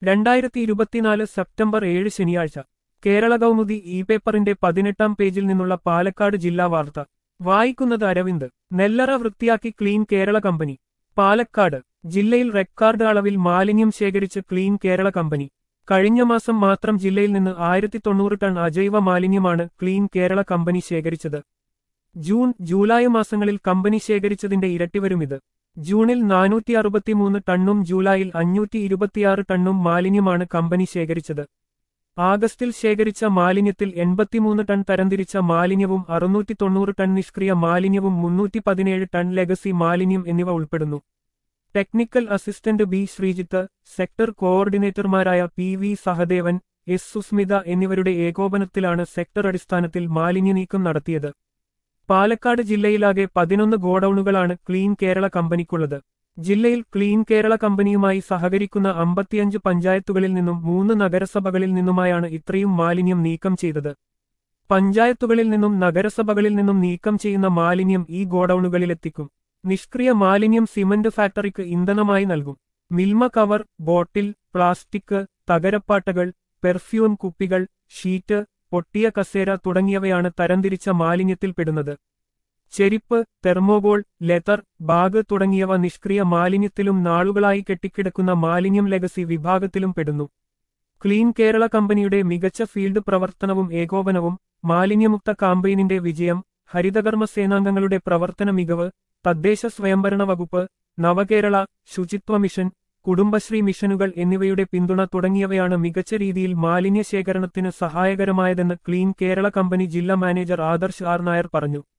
രണ്ടായിരത്തി ഇരുപത്തിനാല് സെപ്റ്റംബർ ഏഴ് ശനിയാഴ്ച കേരള കൗമുദി ഇ പേപ്പറിന്റെ പതിനെട്ടാം പേജിൽ നിന്നുള്ള പാലക്കാട് ജില്ലാ വാർത്ത വായിക്കുന്നത് അരവിന്ദ് നെല്ലറ വൃത്തിയാക്കി ക്ലീൻ കേരള കമ്പനി പാലക്കാട് ജില്ലയിൽ റെക്കോർഡ് അളവിൽ മാലിന്യം ശേഖരിച്ച് ക്ലീൻ കേരള കമ്പനി കഴിഞ്ഞ മാസം മാത്രം ജില്ലയിൽ നിന്ന് ആയിരത്തി തൊണ്ണൂറ് ടൺ അജൈവ മാലിന്യമാണ് ക്ലീൻ കേരള കമ്പനി ശേഖരിച്ചത് ജൂൺ ജൂലൈ മാസങ്ങളിൽ കമ്പനി ശേഖരിച്ചതിന്റെ ഇരട്ടി വരും ഇത് ജൂണിൽ നാനൂറ്റി അറുപത്തിമൂന്ന് ടണ്ണും ജൂലൈയിൽ അഞ്ഞൂറ്റി ഇരുപത്തിയാറ് ടണ്ണും മാലിന്യമാണ് കമ്പനി ശേഖരിച്ചത് ആഗസ്റ്റിൽ ശേഖരിച്ച മാലിന്യത്തിൽ എൺപത്തിമൂന്ന് ടൺ തരംതിരിച്ച മാലിന്യവും അറുന്നൂറ്റി തൊണ്ണൂറ് ടൺ നിഷ്ക്രിയ മാലിന്യവും മുന്നൂറ്റി പതിനേഴ് ടൺ ലെഗസി മാലിന്യം എന്നിവ ഉൾപ്പെടുന്നു technical assistant B Sreejith sector കോർഡിനേറ്റർമാരായ P V Sahadevan S Susmitha എന്നിവരുടെ ഏകോപനത്തിലാണ് സെക്ടർ അടിസ്ഥാനത്തിൽ മാലിന്യ നീക്കം നടത്തിയത് പാലക്കാട് ജില്ലയിലാകെ പതിനൊന്ന് ഗോഡൌണുകളാണ് ക്ലീൻ കേരള കമ്പനിക്കുള്ളത് ജില്ലയിൽ ക്ലീൻ കേരള കമ്പനിയുമായി സഹകരിക്കുന്ന അമ്പത്തിയഞ്ച് പഞ്ചായത്തുകളിൽ നിന്നും മൂന്ന് നഗരസഭകളിൽ നിന്നുമായാണ് ഇത്രയും മാലിന്യം നീക്കം ചെയ്തത് പഞ്ചായത്തുകളിൽ നിന്നും നഗരസഭകളിൽ നിന്നും നീക്കം ചെയ്യുന്ന മാലിന്യം ഈ ഗോഡൌണുകളിലെത്തിക്കും നിഷ്ക്രിയ മാലിന്യം സിമന്റ് ഫാക്ടറിക്ക് ഇന്ധനമായി നൽകും മിൽമ കവർ ബോട്ടിൽ പ്ലാസ്റ്റിക് തകരപ്പാട്ടകൾ പെർഫ്യൂം കുപ്പികൾ ഷീറ്റ് പൊട്ടിയ കസേര തുടങ്ങിയവയാണ് തരംതിരിച്ച മാലിന്യത്തിൽപ്പെടുന്നത് ചെരിപ്പ് തെർമോകോൾ ലെതർ ബാഗ് തുടങ്ങിയവ നിഷ്ക്രിയ മാലിന്യത്തിലും നാളുകളായി കെട്ടിക്കിടക്കുന്ന മാലിന്യം ലെഗസി വിഭാഗത്തിലും പെടുന്നു ക്ലീൻ കേരള കമ്പനിയുടെ മികച്ച ഫീൽഡ് പ്രവർത്തനവും ഏകോപനവും മാലിന്യമുക്ത കാമ്പയിനിന്റെ വിജയം ഹരിതകർമ്മ സേനാംഗങ്ങളുടെ പ്രവർത്തന മികവ് തദ്ദേശ സ്വയംഭരണ വകുപ്പ് നവകേരള ശുചിത്വ മിഷൻ കുടുംബശ്രീ മിഷനുകൾ എന്നിവയുടെ പിന്തുണ തുടങ്ങിയവയാണ് മികച്ച രീതിയിൽ മാലിന്യ ശേഖരണത്തിന് സഹായകരമായതെന്ന് ക്ലീൻ കേരള കമ്പനി ജില്ലാ മാനേജർ ആദർശ് ആർ നായർ പറഞ്ഞു